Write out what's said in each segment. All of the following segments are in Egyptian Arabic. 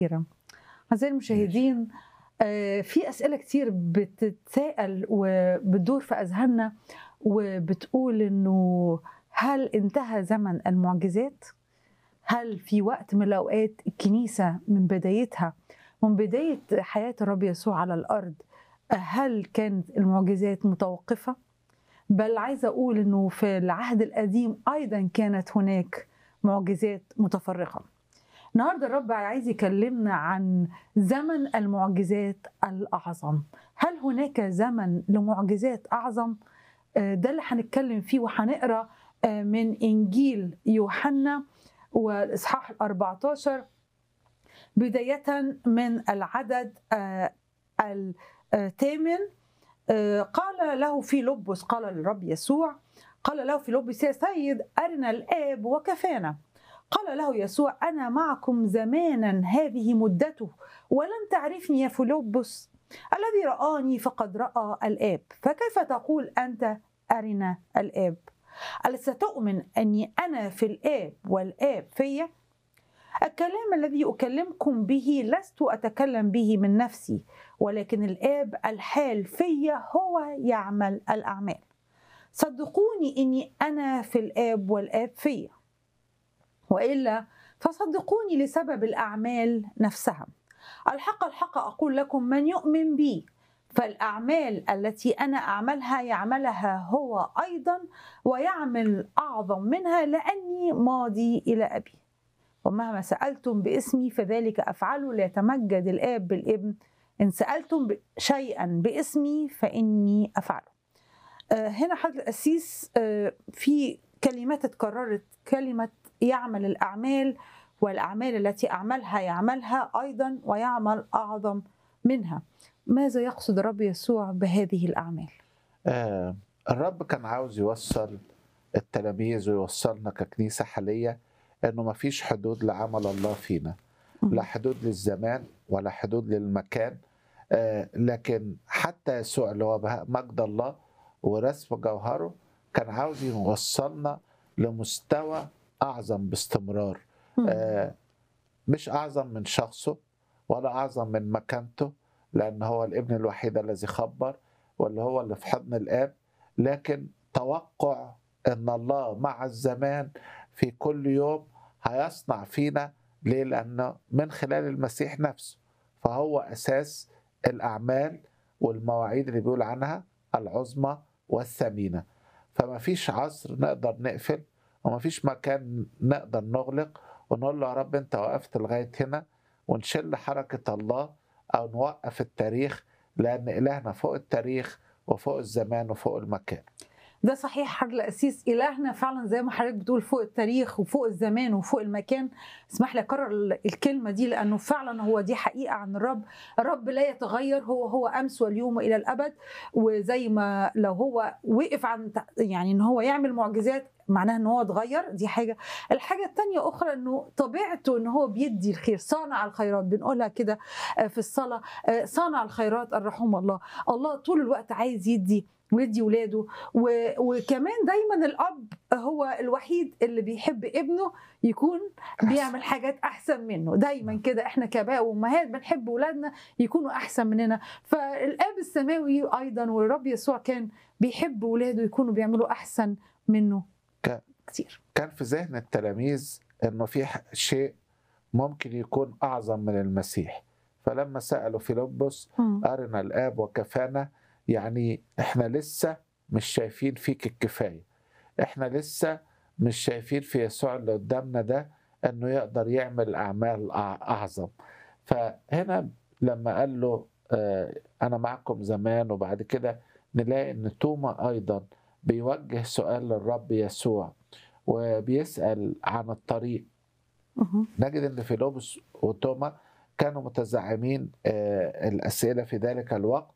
كثيرة أعزائي المشاهدين آه، في أسئلة كتير بتتساءل وبتدور في أذهاننا وبتقول إنه هل انتهى زمن المعجزات؟ هل في وقت من الأوقات الكنيسة من بدايتها من بداية حياة الرب يسوع على الأرض هل كانت المعجزات متوقفة؟ بل عايزة أقول إنه في العهد القديم أيضا كانت هناك معجزات متفرقة النهارده الرب عايز يكلمنا عن زمن المعجزات الأعظم هل هناك زمن لمعجزات أعظم؟ آه، ده اللي هنتكلم فيه وهنقرا آه، من إنجيل يوحنا والإصحاح ال 14 بداية من العدد آه، الثامن آه، قال له في لبس قال للرب يسوع قال له في لبس يا سيد أرنا الآب وكفانا قال له يسوع أنا معكم زمانا هذه مدته ولم تعرفني يا فيلبس الذي رآني فقد رأى الآب فكيف تقول أنت أرنا الآب ألست تؤمن أني أنا في الآب والآب فيا الكلام الذي أكلمكم به لست أتكلم به من نفسي ولكن الآب الحال فيا هو يعمل الأعمال صدقوني إني أنا في الآب والآب فيا وإلا فصدقوني لسبب الأعمال نفسها الحق الحق أقول لكم من يؤمن بي فالأعمال التي أنا أعملها يعملها هو أيضا ويعمل أعظم منها لأني ماضي إلى أبي ومهما سألتم باسمي فذلك أفعله ليتمجد الآب بالابن إن سألتم شيئا باسمي فإني أفعله آه، هنا حضرتك القسيس آه، في كلمات اتكررت كلمة يعمل الأعمال والأعمال التي أعملها يعملها أيضا ويعمل أعظم منها ماذا يقصد الرب يسوع بهذه الأعمال؟ آه الرب كان عاوز يوصل التلاميذ ويوصلنا ككنيسة حالية انه ما فيش حدود لعمل الله فينا لا حدود للزمان ولا حدود للمكان آه لكن حتى يسوع اللي هو بهاء مجد الله ورسم جوهره كان عاوز يوصلنا لمستوى اعظم باستمرار آه مش اعظم من شخصه ولا اعظم من مكانته لان هو الابن الوحيد الذي خبر واللي هو اللي في حضن الاب لكن توقع ان الله مع الزمان في كل يوم هيصنع فينا ليه؟ لأنه من خلال المسيح نفسه فهو أساس الأعمال والمواعيد اللي بيقول عنها العظمى والثمينة فما فيش عصر نقدر نقفل وما فيش مكان نقدر نغلق ونقول له يا رب أنت وقفت لغاية هنا ونشل حركة الله أو نوقف التاريخ لأن إلهنا فوق التاريخ وفوق الزمان وفوق المكان ده صحيح حضرتك القسيس إلهنا فعلا زي ما حضرتك بتقول فوق التاريخ وفوق الزمان وفوق المكان اسمح لي أكرر الكلمة دي لأنه فعلا هو دي حقيقة عن الرب الرب لا يتغير هو هو أمس واليوم وإلى الأبد وزي ما لو هو وقف عن يعني إن هو يعمل معجزات معناها ان هو اتغير دي حاجه الحاجه الثانيه اخرى انه طبيعته ان هو بيدي الخير صانع الخيرات بنقولها كده في الصلاه صانع الخيرات الرحوم الله الله طول الوقت عايز يدي ويدي ولاده و... وكمان دايما الاب هو الوحيد اللي بيحب ابنه يكون بيعمل حاجات احسن منه دايما كده احنا كاباء وامهات بنحب ولادنا يكونوا احسن مننا فالاب السماوي ايضا والرب يسوع كان بيحب ولاده يكونوا بيعملوا احسن منه ك... كتير كان في ذهن التلاميذ انه في شيء ممكن يكون اعظم من المسيح فلما سالوا فيلبس ارنا الاب وكفانا يعني احنا لسه مش شايفين فيك الكفايه احنا لسه مش شايفين في يسوع اللي قدامنا ده انه يقدر يعمل اعمال اعظم فهنا لما قال له اه انا معكم زمان وبعد كده نلاقي ان توما ايضا بيوجه سؤال للرب يسوع وبيسال عن الطريق نجد ان فيلبس وتوما كانوا متزعمين اه الاسئله في ذلك الوقت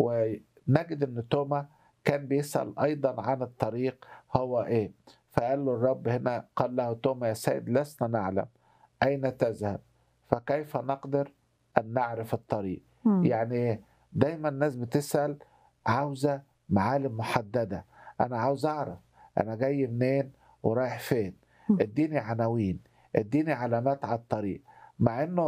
ونجد ان توما كان بيسال ايضا عن الطريق هو ايه فقال له الرب هنا قال له توما يا سيد لسنا نعلم اين تذهب فكيف نقدر ان نعرف الطريق مم. يعني دايما الناس بتسال عاوزه معالم محدده انا عاوز اعرف انا جاي منين ورايح فين مم. اديني عناوين اديني علامات على الطريق مع انه